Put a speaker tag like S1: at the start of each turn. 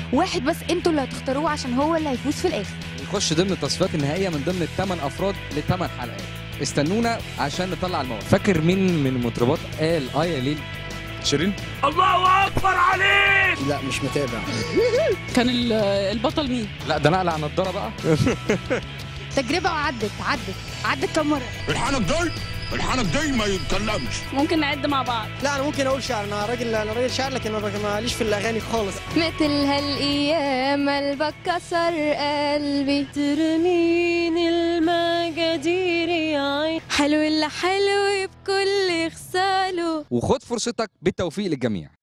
S1: واحد بس انتوا اللي هتختاروه عشان هو اللي هيفوز في الاخر
S2: يخش ضمن التصفيات النهائيه من ضمن الثمان افراد لثمان حلقات استنونا عشان نطلع المواد فاكر مين من المطربات قال اه يا ليل
S3: شيرين
S4: لا مش متابع
S5: كان ال- البطل مين؟
S2: لا ده نقلع نضاره بقى
S1: تجربه وعدت عدت عدت كم مره
S3: الحنك داي الحنك داي ما يتكلمش
S5: ممكن نعد مع بعض
S4: لا انا ممكن اقول شعر انا راجل انا راجل شعر لكن ما بك- ماليش في الاغاني خالص
S1: مثل هالايام قلبك كسر قلبي
S5: ترمين المجادير يا عين
S1: حلو اللي حلو بكل خصاله
S2: وخد فرصتك بالتوفيق للجميع